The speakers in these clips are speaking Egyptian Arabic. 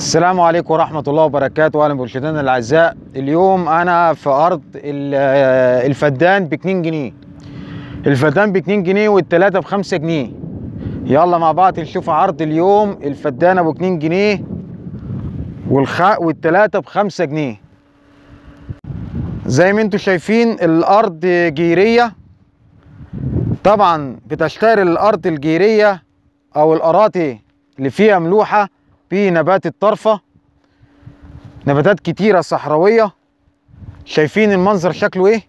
السلام عليكم ورحمة الله وبركاته أهلا بمرشدينا الأعزاء اليوم أنا في أرض ال- آه، الفدان ب 2 جنيه الفدان ب 2 جنيه والتلاتة ب 5 جنيه يلا مع بعض نشوف عرض اليوم الفدان أبو 2 جنيه والخ... والتلاتة ب 5 جنيه زي ما انتم شايفين الأرض جيرية طبعا بتشتهر الأرض الجيرية أو الأراضي اللي فيها ملوحة بنبات الطرفة نباتات كتيرة صحراوية شايفين المنظر شكله ايه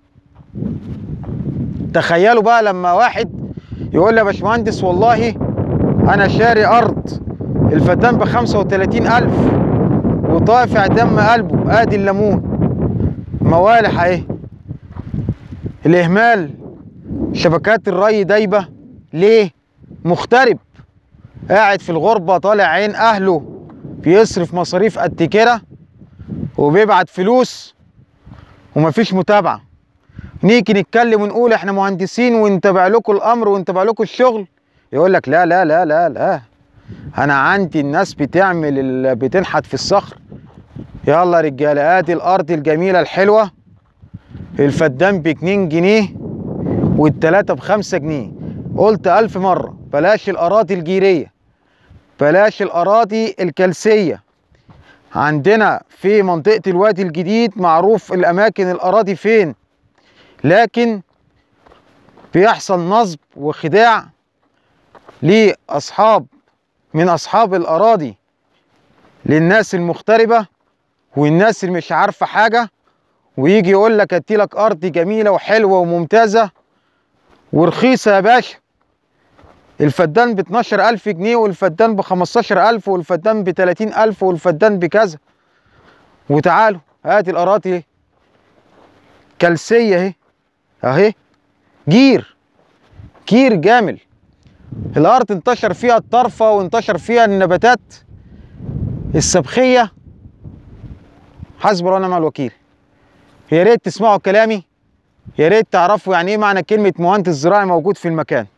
تخيلوا بقى لما واحد يقول لي يا باشمهندس والله انا شاري ارض الفدان ب 35 الف وطافع دم قلبه ادي الليمون موالح اهي الاهمال شبكات الري دايبه ليه مغترب قاعد في الغربة طالع عين أهله بيصرف مصاريف قد كده وبيبعت فلوس ومفيش متابعة نيجي نتكلم ونقول احنا مهندسين ونتابع لكم الأمر ونتابع لكم الشغل يقول لك لا لا لا لا لا أنا عندي الناس بتعمل ال- بتنحت في الصخر يلا يا رجالة ادي الأرض الجميلة الحلوة الفدان باتنين جنيه والتلاتة بخمسة جنيه قلت ألف مرة بلاش الأراضي الجيرية بلاش الأراضي الكلسية عندنا في منطقة الوادي الجديد معروف الأماكن الأراضي فين لكن بيحصل نصب وخداع لأصحاب من أصحاب الأراضي للناس المغتربة والناس اللي مش عارفة حاجة ويجي يقول لك اديلك أرض جميلة وحلوة وممتازة ورخيصة يا باشا الفدان ب 12000 جنيه والفدان ب 15000 والفدان ب 30000 والفدان بكذا وتعالوا هات الأراضي اهي كلسية اهي اهي جير جير جامل الأرض انتشر فيها الطرفة وانتشر فيها النباتات السبخية حسبي الله ونعم الوكيل يا ريت تسمعوا كلامي يا ريت تعرفوا يعني ايه معنى كلمة مهندس زراعي موجود في المكان